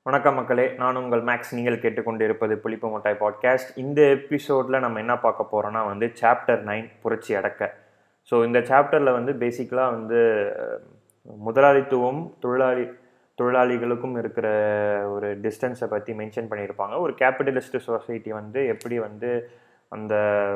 வணக்கம் மக்களே நான் உங்கள் மேக்ஸ் நீங்கள் கேட்டுக்கொண்டிருப்பது புளிப்பு முட்டாய் பாட்காஸ்ட் இந்த எபிசோடில் நம்ம என்ன பார்க்க போகிறோம்னா வந்து சாப்டர் நைன் புரட்சி அடக்க ஸோ இந்த சாப்டரில் வந்து பேசிக்கலாக வந்து அஹ், முதலாளித்துவம் தொழிலாளி தொழிலாளிகளுக்கும் இருக்கிற ஒரு டிஸ்டன்ஸை பற்றி மென்ஷன் பண்ணியிருப்பாங்க ஒரு கேபிட்டலிஸ்ட் சொசைட்டி வந்து எப்படி வந்து அந்த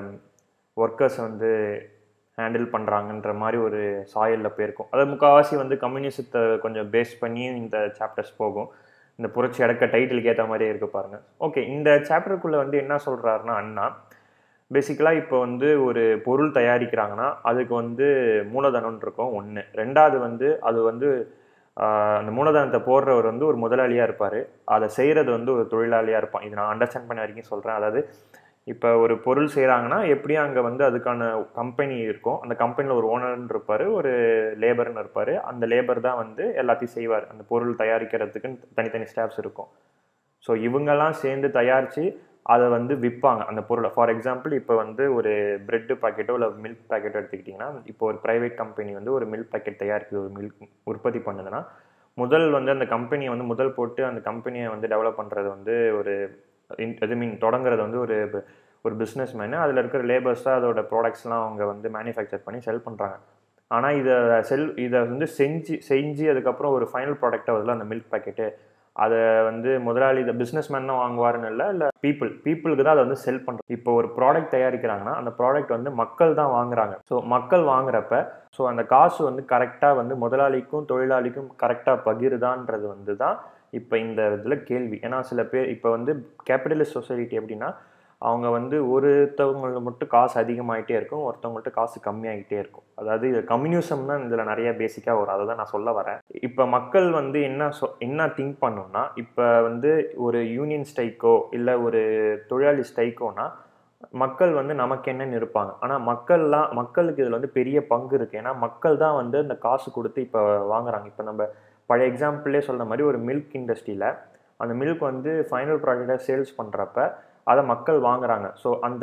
ஒர்க்கர்ஸ் வந்து ஹேண்டில் பண்ணுறாங்கன்ற மாதிரி ஒரு சாயலில் போயிருக்கும் அது முக்கால்வாசி வந்து கம்யூனிசத்தை கொஞ்சம் பேஸ் பண்ணி இந்த சாப்டர்ஸ் போகும் இந்த புரட்சி அடக்க டைட்டிலுக்கு ஏற்ற மாதிரியே இருக்கு பாருங்க ஓகே இந்த சாப்டருக்குள்ளே வந்து என்ன சொல்கிறாருன்னா அண்ணா பேசிக்கலாக இப்போ வந்து ஒரு பொருள் தயாரிக்கிறாங்கன்னா அதுக்கு வந்து மூலதனம் இருக்கும் ஒன்று ரெண்டாவது வந்து அது வந்து ஆஹ், அந்த மூலதனத்தை போடுறவர் வந்து ஒரு முதலாளியாக இருப்பார் அதை செய்கிறது வந்து ஒரு தொழிலாளியாக இருப்பான் இது நான் அண்டர்ஸ்டாண்ட் பண்ண வரைக்கும் சொல்கிறேன் அதாவது இப்போ ஒரு பொருள் செய்கிறாங்கன்னா எப்படியும் அங்கே வந்து அதுக்கான கம்பெனி இருக்கும் அந்த கம்பெனியில் ஒரு ஓனர்னு இருப்பார் ஒரு லேபர்னு இருப்பார் அந்த லேபர் தான் வந்து எல்லாத்தையும் செய்வார் அந்த பொருள் தயாரிக்கிறதுக்குன்னு தனித்தனி ஸ்டாஃப்ஸ் இருக்கும் ஸோ இவங்கெல்லாம் சேர்ந்து தயாரித்து அதை வந்து விற்பாங்க அந்த பொருளை ஃபார் எக்ஸாம்பிள் இப்போ வந்து ஒரு பிரெட்டு பாக்கெட்டோ இல்லை மில்க் பாக்கெட்டோ எடுத்துக்கிட்டிங்கன்னா இப்போ ஒரு ப்ரைவேட் கம்பெனி வந்து ஒரு மில்க் பாக்கெட் தயாரிக்குது ஒரு மில்க் உற்பத்தி பண்ணுதுன்னா முதல் வந்து அந்த கம்பெனியை வந்து முதல் போட்டு அந்த கம்பெனியை வந்து டெவலப் பண்ணுறது வந்து ஒரு இது மீன் தொடங்குறது வந்து ஒரு ஒரு பிஸ்னஸ் மேனு அதில் இருக்கிற லேபர்ஸ் தான் அதோட ப்ராடக்ட்ஸ்லாம் அவங்க வந்து மேனுஃபேக்சர் பண்ணி செல் பண்ணுறாங்க ஆனால் இதை செல் இதை வந்து செஞ்சு செஞ்சு அதுக்கப்புறம் ஒரு ஃபைனல் ப்ராடக்டாக வருதுல அந்த மில்க் பாக்கெட்டு அதை வந்து முதலாளி இந்த பிஸ்னஸ் மேன் தான் வாங்குவாருன்னு இல்லை இல்லை பீப்புள் பீப்புளுக்கு தான் அதை வந்து செல் பண்ணுறோம் இப்போ ஒரு ப்ராடக்ட் தயாரிக்கிறாங்கன்னா அந்த ப்ராடக்ட் வந்து மக்கள் தான் வாங்குறாங்க ஸோ மக்கள் வாங்குறப்ப ஸோ அந்த காசு வந்து கரெக்டாக வந்து முதலாளிக்கும் தொழிலாளிக்கும் கரெக்டாக பகிருதான்றது வந்து தான் இப்போ இந்த இதில் கேள்வி ஏன்னா சில பேர் இப்போ வந்து கேபிட்டலிஸ்ட் சொசைட்டி எப்படின்னா அவங்க வந்து ஒருத்தவங்களுக்கு மட்டும் காசு அதிகமாகிட்டே இருக்கும் ஒருத்தவங்கள்ட்ட காசு கம்மியாகிட்டே இருக்கும் அதாவது இது கம்யூனிசம் தான் இதில் நிறைய பேசிக்காக வரும் அதை தான் நான் சொல்ல வரேன் இப்போ மக்கள் வந்து என்ன சொ என்ன திங்க் பண்ணணும்னா இப்போ வந்து ஒரு யூனியன் ஸ்ட்ரைக்கோ இல்லை ஒரு தொழிலாளி ஸ்ட்ரைக்கோனா மக்கள் வந்து நமக்கு என்னன்னு இருப்பாங்க ஆனால் மக்கள்லாம் மக்களுக்கு இதில் வந்து பெரிய பங்கு இருக்குது ஏன்னா மக்கள் தான் வந்து இந்த காசு கொடுத்து இப்போ வாங்குறாங்க இப்போ நம்ம பழைய எக்ஸாம்பிளே சொல்ற மாதிரி ஒரு மில்க் இண்டஸ்ட்ரியில் அந்த மில்க் வந்து ஃபைனல் ப்ராடக்டாக சேல்ஸ் பண்ணுறப்ப அதை மக்கள் வாங்குறாங்க ஸோ அந்த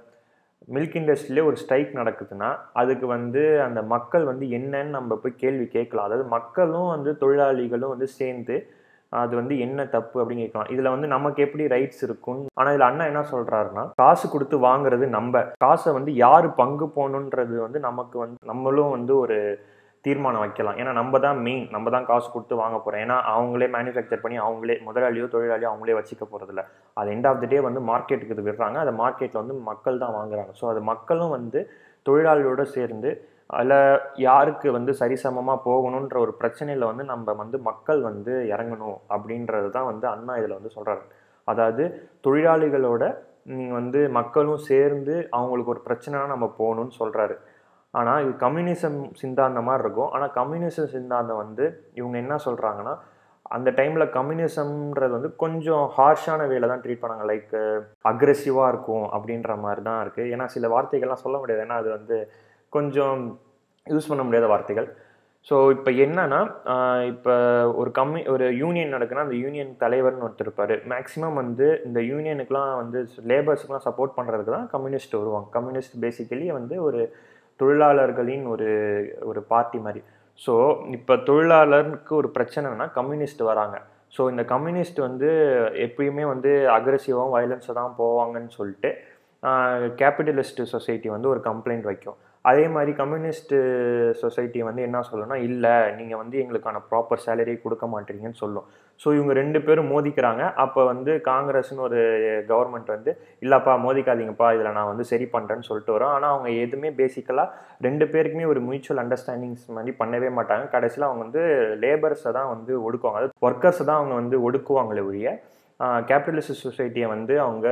மில்க் இண்டஸ்ட்ரியிலே ஒரு ஸ்ட்ரைக் நடக்குதுன்னா அதுக்கு வந்து அந்த மக்கள் வந்து என்னன்னு நம்ம போய் கேள்வி கேட்கலாம் அதாவது மக்களும் வந்து தொழிலாளிகளும் வந்து சேர்ந்து அது வந்து என்ன தப்பு அப்படின்னு கேட்கலாம் இதுல வந்து நமக்கு எப்படி ரைட்ஸ் இருக்கும் ஆனா இதுல அண்ணா என்ன சொல்றாருன்னா காசு கொடுத்து வாங்குறது நம்ம காசை வந்து யாரு பங்கு போகணுன்றது வந்து நமக்கு வந்து நம்மளும் வந்து ஒரு தீர்மானம் வைக்கலாம் ஏன்னா நம்ம தான் மெயின் நம்ம தான் காசு கொடுத்து வாங்க போறோம் ஏன்னா அவங்களே மேனுஃபேக்சர் பண்ணி அவங்களே முதலாளியோ தொழிலாளியோ அவங்களே வச்சுக்க போறதில்ல அது எண்ட் ஆஃப் த டே வந்து மார்க்கெட்டுக்கு இது விடுறாங்க அந்த மார்க்கெட்டில் வந்து மக்கள் தான் வாங்குறாங்க ஸோ அது மக்களும் வந்து தொழிலாளியோட சேர்ந்து அதில் யாருக்கு வந்து சரிசமமாக போகணுன்ற ஒரு பிரச்சனையில் வந்து நம்ம வந்து மக்கள் வந்து இறங்கணும் அப்படின்றது தான் வந்து அண்ணா இதில் வந்து சொல்கிறாரு அதாவது தொழிலாளிகளோட நீங்கள் வந்து மக்களும் சேர்ந்து அவங்களுக்கு ஒரு பிரச்சனைனா நம்ம போகணும்னு சொல்கிறாரு ஆனால் இது கம்யூனிசம் சிந்தாந்தம் மாதிரி இருக்கும் ஆனால் கம்யூனிசம் சிந்தாந்தம் வந்து இவங்க என்ன சொல்கிறாங்கன்னா அந்த டைமில் கம்யூனிசம்ன்றது வந்து கொஞ்சம் ஹார்ஷான வேலை தான் ட்ரீட் பண்ணாங்க லைக் அக்ரெசிவாக இருக்கும் அப்படின்ற மாதிரி தான் இருக்குது ஏன்னா சில வார்த்தைகள்லாம் சொல்ல முடியாது ஏன்னா அது வந்து கொஞ்சம் யூஸ் பண்ண முடியாத வார்த்தைகள் ஸோ இப்போ என்னன்னா இப்போ ஒரு கம்மி ஒரு யூனியன் நடக்குன்னா அந்த யூனியன் தலைவர்னு ஒருத்தர் இருப்பார் மேக்ஸிமம் வந்து இந்த யூனியனுக்குலாம் வந்து லேபர்ஸுக்குலாம் சப்போர்ட் பண்ணுறதுக்கு தான் கம்யூனிஸ்ட் வருவாங்க கம்யூனிஸ்ட் பேசிக்கலி வந்து ஒரு தொழிலாளர்களின் ஒரு ஒரு பார்ட்டி மாதிரி ஸோ இப்போ தொழிலாளருக்கு ஒரு பிரச்சனைனா கம்யூனிஸ்ட் வராங்க ஸோ இந்த கம்யூனிஸ்ட் வந்து எப்பயுமே வந்து அக்ரெசிவாகவும் வயலன்ஸாக தான் போவாங்கன்னு சொல்லிட்டு கேபிட்டலிஸ்ட் சொசைட்டி வந்து ஒரு கம்ப்ளைண்ட் வைக்கும் அதே மாதிரி கம்யூனிஸ்ட் சொசைட்டி வந்து என்ன சொல்லணும்னா இல்லை நீங்கள் வந்து எங்களுக்கான ப்ராப்பர் சேலரி கொடுக்க மாட்டீங்கன்னு சொல்லும் ஸோ இவங்க ரெண்டு பேரும் மோதிக்கிறாங்க அப்போ வந்து காங்கிரஸ்னு ஒரு கவர்மெண்ட் வந்து இல்லைப்பா மோதிக்காதீங்கப்பா இதில் நான் வந்து சரி பண்ணுறேன்னு சொல்லிட்டு வரோம் ஆனால் அவங்க எதுவுமே பேசிக்கலாக ரெண்டு பேருக்குமே ஒரு மியூச்சுவல் அண்டர்ஸ்டாண்டிங்ஸ் மாதிரி பண்ணவே மாட்டாங்க கடைசியில் அவங்க வந்து லேபர்ஸை தான் வந்து ஒடுக்குவாங்க அதாவது ஒர்க்கர்ஸை தான் அவங்க வந்து ஒடுக்குவாங்களே ஒழிய கேபிட்டலிஸ்ட் சொசைட்டியை வந்து அவங்க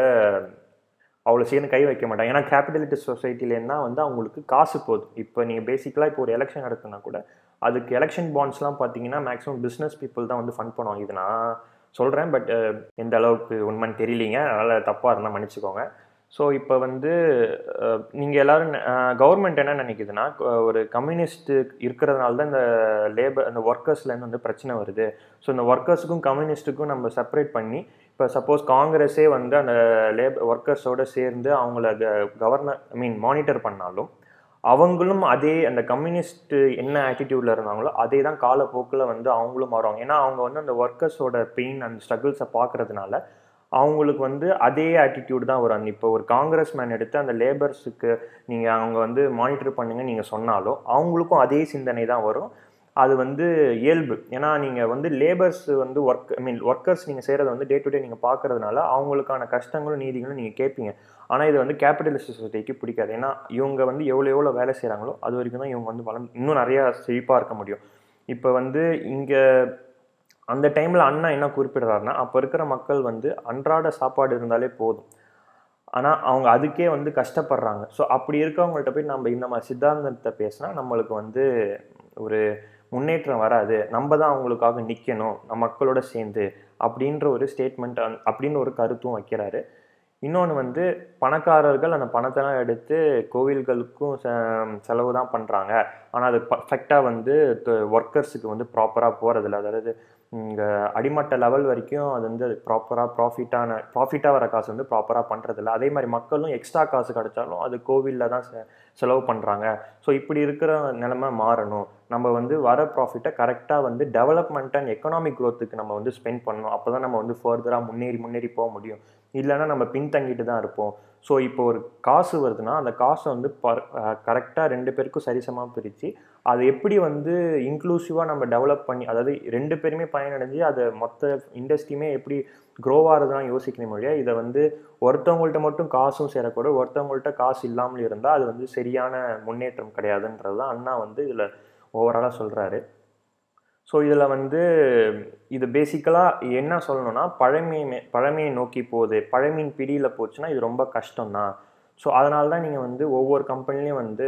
அவ்வளோ சீக்கிரம் கை வைக்க மாட்டாங்க ஏன்னா கேபிட்டலிஸ்ட் சொசைட்டிலேருந்தா வந்து அவங்களுக்கு காசு போதும் இப்போ நீங்கள் பேசிக்கலாக இப்போ ஒரு எலெக்ஷன் நடக்குதுன்னா கூட அதுக்கு எலெக்ஷன் பாண்ட்ஸ்லாம் பார்த்தீங்கன்னா மேக்ஸிமம் பிஸ்னஸ் பீப்புள் தான் வந்து ஃபண்ட் பண்ணுவாங்க இது நான் சொல்கிறேன் பட் எந்த அளவுக்கு உண்மைன்னு தெரியலீங்க அதனால் தப்பாக இருந்தால் மன்னிச்சுக்கோங்க ஸோ இப்போ வந்து நீங்கள் எல்லோரும் கவர்மெண்ட் என்ன நினைக்குதுன்னா ஒரு கம்யூனிஸ்ட் இருக்கிறதுனால தான் இந்த லேபர் அந்த ஒர்க்கர்ஸ்லேருந்து வந்து பிரச்சனை வருது ஸோ இந்த ஒர்க்கர்ஸுக்கும் கம்யூனிஸ்ட்டுக்கும் நம்ம செப்பரேட் பண்ணி இப்போ சப்போஸ் காங்கிரஸே வந்து அந்த லேபர் ஒர்க்கர்ஸோடு சேர்ந்து அவங்கள கவர்னர் ஐ மீன் மானிட்டர் பண்ணாலும் அவங்களும் அதே அந்த கம்யூனிஸ்ட் என்ன ஆட்டிடியூடில் இருந்தாங்களோ அதே தான் காலப்போக்கில் வந்து அவங்களும் மாறுவாங்க ஏன்னா அவங்க வந்து அந்த ஒர்க்கர்ஸோட பெயின் அந்த ஸ்ட்ரகிள்ஸை பார்க்கறதுனால அவங்களுக்கு வந்து அதே ஆட்டிடியூட் தான் வரும் இப்போ ஒரு காங்கிரஸ் மேன் எடுத்து அந்த லேபர்ஸுக்கு நீங்கள் அவங்க வந்து மானிட்டர் பண்ணுங்க நீங்கள் சொன்னாலும் அவங்களுக்கும் அதே சிந்தனை தான் வரும் அது வந்து இயல்பு ஏன்னா நீங்கள் வந்து லேபர்ஸ் வந்து ஒர்க் ஐ மீன் ஒர்க்கர்ஸ் நீங்கள் செய்கிறத வந்து டே டு டே நீங்கள் பார்க்கறதுனால அவங்களுக்கான கஷ்டங்களும் நீதிகளும் நீங்கள் கேட்பீங்க ஆனால் இது வந்து கேபிட்டலிஸ்ட் சொசைட்டிக்கு பிடிக்காது ஏன்னா இவங்க வந்து எவ்வளோ எவ்வளோ வேலை செய்கிறாங்களோ அது வரைக்கும் தான் இவங்க வந்து வளர்ந்து இன்னும் நிறையா செழிப்பாக இருக்க முடியும் இப்போ வந்து இங்கே அந்த டைமில் அண்ணா என்ன குறிப்பிடுறாருன்னா அப்போ இருக்கிற மக்கள் வந்து அன்றாட சாப்பாடு இருந்தாலே போதும் ஆனால் அவங்க அதுக்கே வந்து கஷ்டப்படுறாங்க ஸோ அப்படி இருக்கவங்கள்ட்ட போய் நம்ம இந்த மாதிரி சித்தாந்தத்தை பேசினா நம்மளுக்கு வந்து ஒரு முன்னேற்றம் வராது நம்ம தான் அவங்களுக்காக நிற்கணும் நம்ம மக்களோட சேர்ந்து அப்படின்ற ஒரு ஸ்டேட்மெண்ட் அப்படின்னு ஒரு கருத்தும் வைக்கிறாரு இன்னொன்று வந்து பணக்காரர்கள் அந்த பணத்தெல்லாம் எடுத்து கோவில்களுக்கும் செலவு தான் பண்ணுறாங்க ஆனால் அது பர்ஃபெக்டாக வந்து ஒர்க்கர்ஸுக்கு வந்து ப்ராப்பராக போகிறதில்ல அதாவது இங்கே அடிமட்ட லெவல் வரைக்கும் அது வந்து ப்ராப்பராக ப்ராஃபிட்டான ப்ராஃபிட்டாக வர காசு வந்து ப்ராப்பராக பண்ணுறதில்ல அதே மாதிரி மக்களும் எக்ஸ்ட்ரா காசு கிடைச்சாலும் அது கோவிலில் தான் செலவு பண்ணுறாங்க ஸோ இப்படி இருக்கிற நிலைமை மாறணும் நம்ம வந்து வர ப்ராஃபிட்டை கரெக்டாக வந்து டெவலப்மெண்ட் அண்ட் எக்கனாமிக் க்ரோத்துக்கு நம்ம வந்து ஸ்பெண்ட் பண்ணணும் அப்போ தான் நம்ம வந்து ஃபர்தராக முன்னேறி முன்னேறி போக முடியும் இல்லைன்னா நம்ம பின்தங்கிட்டு தான் இருப்போம் ஸோ இப்போ ஒரு காசு வருதுன்னா அந்த காசை வந்து பர் கரெக்டாக ரெண்டு பேருக்கும் சரிசமாக பிரித்து அது எப்படி வந்து இன்க்ளூசிவாக நம்ம டெவலப் பண்ணி அதாவது ரெண்டு பேருமே பயனடைஞ்சு அதை மொத்த இண்டஸ்ட்ரியுமே எப்படி க்ரோ ஆகிறதுலாம் யோசிக்கணும் மொழியா இதை வந்து ஒருத்தவங்கள்ட்ட மட்டும் காசும் சேரக்கூட ஒருத்தவங்கள்ட்ட காசு இல்லாமல் இருந்தால் அது வந்து சரியான முன்னேற்றம் கிடையாதுன்றது தான் அண்ணா வந்து இதில் ஓவராலாக சொல்கிறாரு ஸோ இதில் வந்து இது பேசிக்கலாக என்ன சொல்லணும்னா பழமையை பழமையை நோக்கி போகுது பழமையின் பிடியில் போச்சுன்னா இது ரொம்ப கஷ்டம்தான் ஸோ அதனால தான் நீங்கள் வந்து ஒவ்வொரு கம்பெனிலையும் வந்து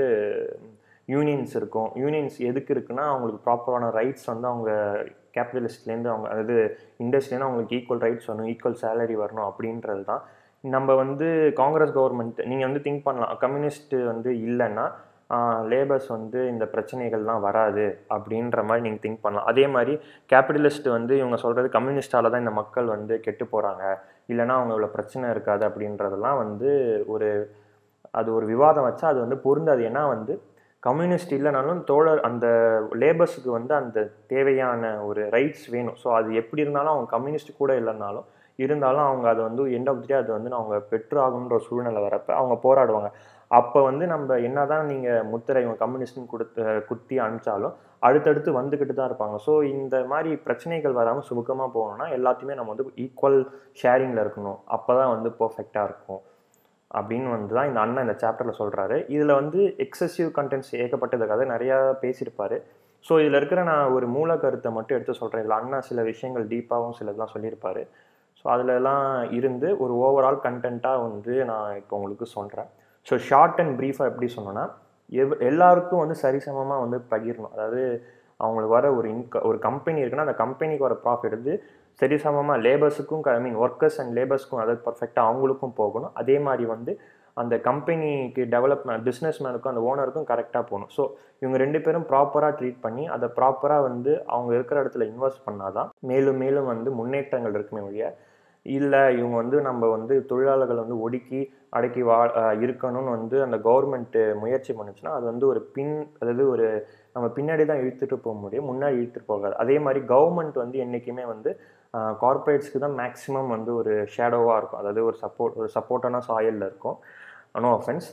யூனியன்ஸ் இருக்கும் யூனியன்ஸ் எதுக்கு இருக்குன்னா அவங்களுக்கு ப்ராப்பரான ரைட்ஸ் வந்து அவங்க கேபிட்டலிஸ்ட்லேருந்து அவங்க அதாவது இண்டஸ்ட்ரிலேருந்து அவங்களுக்கு ஈக்குவல் ரைட்ஸ் வரணும் ஈக்குவல் சேலரி வரணும் அப்படின்றது தான் நம்ம வந்து காங்கிரஸ் கவர்மெண்ட் நீங்கள் வந்து திங்க் பண்ணலாம் கம்யூனிஸ்ட் வந்து இல்லைன்னா லேபர்ஸ் வந்து இந்த பிரச்சனைகள்லாம் வராது அப்படின்ற மாதிரி நீங்கள் திங்க் பண்ணலாம் அதே மாதிரி கேபிட்டலிஸ்ட் வந்து இவங்க சொல்கிறது கம்யூனிஸ்டால தான் இந்த மக்கள் வந்து கெட்டு போகிறாங்க இல்லைனா அவங்க இவ்வளோ பிரச்சனை இருக்காது அப்படின்றதெல்லாம் வந்து ஒரு அது ஒரு விவாதம் வச்சா அது வந்து பொருந்தாது ஏன்னா வந்து கம்யூனிஸ்ட் இல்லைனாலும் தோழர் அந்த லேபர்ஸுக்கு வந்து அந்த தேவையான ஒரு ரைட்ஸ் வேணும் ஸோ அது எப்படி இருந்தாலும் அவங்க கம்யூனிஸ்ட் கூட இல்லைனாலும் இருந்தாலும் அவங்க அதை வந்து எண்ட் ஆஃப் டே அது வந்து அவங்க பெற்று ஆகணுன்ற ஒரு சூழ்நிலை வரப்ப அவங்க போராடுவாங்க அப்போ வந்து நம்ம என்ன தான் நீங்கள் முத்திரை இவங்க கம்யூனிஸ்ட்னு கொடுத்து குத்தி அனுப்பிச்சாலும் அடுத்தடுத்து வந்துக்கிட்டு தான் இருப்பாங்க ஸோ இந்த மாதிரி பிரச்சனைகள் வராமல் சுமூகமாக போகணும்னா எல்லாத்தையுமே நம்ம வந்து ஈக்குவல் ஷேரிங்கில் இருக்கணும் அப்போ தான் வந்து பர்ஃபெக்டாக இருக்கும் அப்படின்னு வந்து தான் இந்த அண்ணன் இந்த சாப்டரில் சொல்கிறாரு இதில் வந்து எக்ஸசிவ் கண்டென்ட்ஸ் ஏகப்பட்டதுக்காக நிறையா பேசியிருப்பார் ஸோ இதில் இருக்கிற நான் ஒரு மூல கருத்தை மட்டும் எடுத்து சொல்கிறேன் இதில் அண்ணா சில விஷயங்கள் டீப்பாகவும் சிலதெல்லாம் சொல்லியிருப்பார் ஸோ அதிலலாம் இருந்து ஒரு ஓவரால் கண்டென்ட்டாக வந்து நான் இப்போ உங்களுக்கு சொல்கிறேன் ஸோ ஷார்ட் அண்ட் ப்ரீஃபாக எப்படி சொன்னோன்னா எவ் எல்லாருக்கும் வந்து சரிசமமாக வந்து பகிரணும் அதாவது அவங்களுக்கு வர ஒரு இன்க ஒரு கம்பெனி இருக்குன்னா அந்த கம்பெனிக்கு வர ப்ராஃபிட் வந்து சரிசமமாக லேபர்ஸுக்கும் ஐ மீன் ஒர்க்கர்ஸ் அண்ட் லேபர்ஸ்க்கும் அதாவது பர்ஃபெக்டாக அவங்களுக்கும் போகணும் அதே மாதிரி வந்து அந்த கம்பெனிக்கு டெவலப்மெண்ட் பிஸ்னஸ் மேனுக்கும் அந்த ஓனருக்கும் கரெக்டாக போகணும் ஸோ இவங்க ரெண்டு பேரும் ப்ராப்பராக ட்ரீட் பண்ணி அதை ப்ராப்பராக வந்து அவங்க இருக்கிற இடத்துல இன்வெஸ்ட் பண்ணாதான் மேலும் மேலும் வந்து முன்னேற்றங்கள் இருக்குமே வழிய இல்லை இவங்க வந்து நம்ம வந்து தொழிலாளர்களை வந்து ஒடுக்கி அடக்கி வா இருக்கணும்னு வந்து அந்த கவர்மெண்ட்டு முயற்சி பண்ணுச்சுன்னா அது வந்து ஒரு பின் அதாவது ஒரு நம்ம பின்னாடி தான் இழுத்துட்டு போக முடியும் முன்னாடி இழுத்துட்டு போகாது அதே மாதிரி கவர்மெண்ட் வந்து என்றைக்குமே வந்து கார்ப்பரேட்ஸ்க்கு தான் மேக்ஸிமம் வந்து ஒரு ஷேடோவாக இருக்கும் அதாவது ஒரு சப்போர்ட் ஒரு சப்போர்ட்டான சாயலில் இருக்கும் நோ அஃபென்ஸ்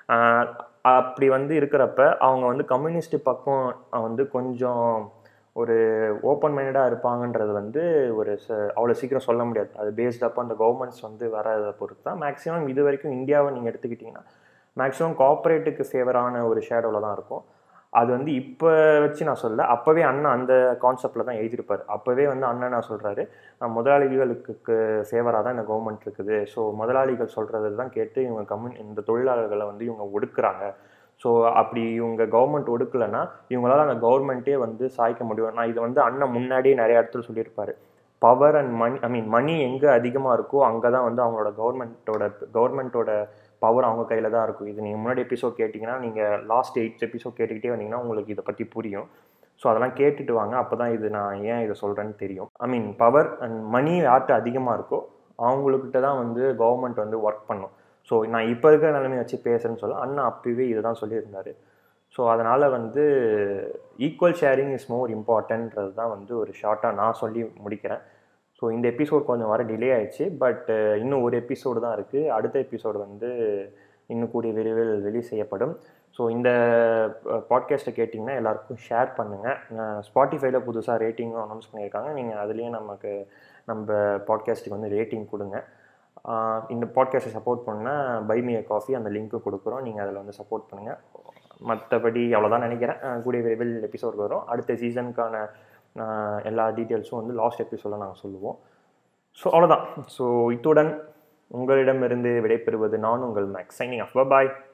அப்படி வந்து இருக்கிறப்ப அவங்க வந்து கம்யூனிஸ்ட் பக்கம் வந்து கொஞ்சம் ஒரு ஓப்பன் மைண்டடாக இருப்பாங்கன்றது வந்து ஒரு ச அவ்வளோ சீக்கிரம் சொல்ல முடியாது அது பேஸ்ட் அப்போ அந்த கவர்மெண்ட்ஸ் வந்து வரதை பொறுத்து தான் மேக்ஸிமம் இது வரைக்கும் இந்தியாவை நீங்கள் எடுத்துக்கிட்டிங்கன்னா மேக்ஸிமம் கார்ப்பரேட்டுக்கு ஃபேவரான ஒரு ஷேடோவில் தான் இருக்கும் அது வந்து இப்போ வச்சு நான் சொல்ல அப்போவே அண்ணன் அந்த கான்செப்டில் தான் எழுதியிருப்பார் அப்போவே வந்து அண்ணன் நான் சொல்கிறாரு முதலாளிகளுக்கு ஃபேவராக தான் இந்த கவர்மெண்ட் இருக்குது ஸோ முதலாளிகள் சொல்கிறது தான் கேட்டு இவங்க கம்யூன் இந்த தொழிலாளர்களை வந்து இவங்க ஒடுக்குறாங்க ஸோ அப்படி இவங்க கவர்மெண்ட் ஒடுக்கலைன்னா இவங்களால அந்த கவர்மெண்ட்டே வந்து சாய்க்க முடியும் நான் இதை வந்து அண்ணன் முன்னாடியே நிறைய இடத்துல சொல்லியிருப்பாரு பவர் அண்ட் மணி ஐ மீன் மணி எங்கே அதிகமாக இருக்கோ அங்கே தான் வந்து அவங்களோட கவர்மெண்ட்டோட கவர்மெண்ட்டோட பவர் அவங்க கையில் தான் இருக்கும் இது நீங்கள் முன்னாடி எபிசோட் கேட்டிங்கன்னா நீங்கள் லாஸ்ட் எயிட் எபிசோட் கேட்டுக்கிட்டே வந்தீங்கன்னா உங்களுக்கு இதை பற்றி புரியும் ஸோ அதெல்லாம் கேட்டுட்டு வாங்க அப்போ தான் இது நான் ஏன் இதை சொல்கிறேன்னு தெரியும் ஐ மீன் பவர் அண்ட் மணி யார்கிட்ட அதிகமாக இருக்கோ அவங்கக்கிட்ட தான் வந்து கவர்மெண்ட் வந்து ஒர்க் பண்ணும் ஸோ நான் இப்போ இருக்கிற நிலைமையை வச்சு பேசுகிறேன்னு சொல்ல அண்ணா அப்பவே இதை தான் சொல்லியிருந்தாரு ஸோ அதனால் வந்து ஈக்குவல் ஷேரிங் இஸ் மோர் இம்பார்ட்டன்றது தான் வந்து ஒரு ஷார்ட்டாக நான் சொல்லி முடிக்கிறேன் ஸோ இந்த எபிசோட் கொஞ்சம் வர டிலே ஆயிடுச்சு பட் இன்னும் ஒரு எபிசோடு தான் இருக்குது அடுத்த எபிசோடு வந்து இன்னும் கூடிய விரைவில் வெளியே செய்யப்படும் ஸோ இந்த பாட்காஸ்ட்டை கேட்டிங்கன்னா எல்லாருக்கும் ஷேர் பண்ணுங்கள் ஸ்பாட்டிஃபைல புதுசாக ரேட்டிங்கும் அனௌன்ஸ் பண்ணியிருக்காங்க நீங்கள் அதுலேயே நமக்கு நம்ம பாட்காஸ்ட்டுக்கு வந்து ரேட்டிங் கொடுங்க ஆஹ் இந்த பாட்காஸ்ட்டை சப்போர்ட் பண்ணால் பைமிய காஃபி அந்த லிங்க்கு கொடுக்குறோம் நீங்கள் அதில் வந்து சப்போர்ட் பண்ணுங்கள் மற்றபடி அவ்வளோதான் நினைக்கிறேன் ஆஹ் கூடிய விரைவில் எபிசோட் வரும் அடுத்த சீசனுக்கான எல்லா டீட்டெயில்ஸும் வந்து லாஸ்ட் எபிசோடில் நாங்கள் சொல்லுவோம் ஸோ அவ்வளோதான் ஸோ இத்துடன் உங்களிடமிருந்து விடைபெறுவது நான் உங்கள் மேக்ஸ் சைனிங் ஆஃப் பாய்